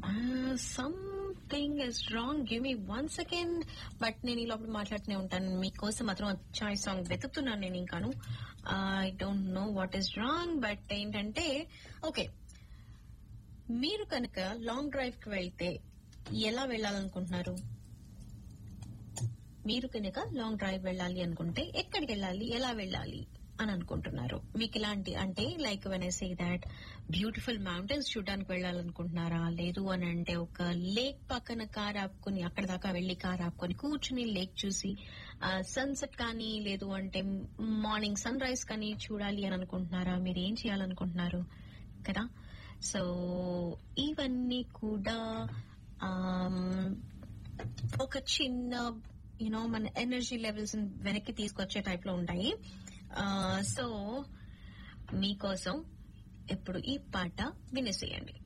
something is wrong give me one second but నేను ఈ లోపల మాట్లాడుతూనే ఉంటాను మీకోసం మాత్రం చాయ్ సాంగ్ వెతుకుతున్నాను నేను ఇంకాను I don't know what is wrong but ఏంటంటే ఓకే మీరు కనుక లాంగ్ డ్రైవ్ కి వెళ్తే ఎలా వెళ్ళాలనుకుంటున్నారు మీరు కనుక లాంగ్ డ్రైవ్ వెళ్ళాలి అనుకుంటే ఎక్కడికి వెళ్ళాలి ఎలా వెళ్ళాలి అని అనుకుంటున్నారు మీకు ఇలాంటి అంటే like when I say that beautiful mountains చూడడానికి వెళ్ళాలనుకుంటున్నారా లేదు అని అంటే ఒక లేక్ పక్కన కార్ ఆపుకుని అక్కడ దాకా వెళ్లి కార్ ఆపుకొని కూర్చుని లేక్ చూసి సన్సెట్ కానీ లేదు అంటే మార్నింగ్ సన్ రైజ్ కానీ చూడాలి అని అనుకుంటున్నారా మీరు ఏం చేయాలనుకుంటున్నారు కదా సో ఇవన్నీ కూడా ఒక చిన్న యూనో మన ఎనర్జీ లెవెల్స్ వెనక్కి తీసుకొచ్చే టైప్ లో ఉంటాయి సో మీకోసం ఇప్పుడు ఈ పాట వినేసేయండి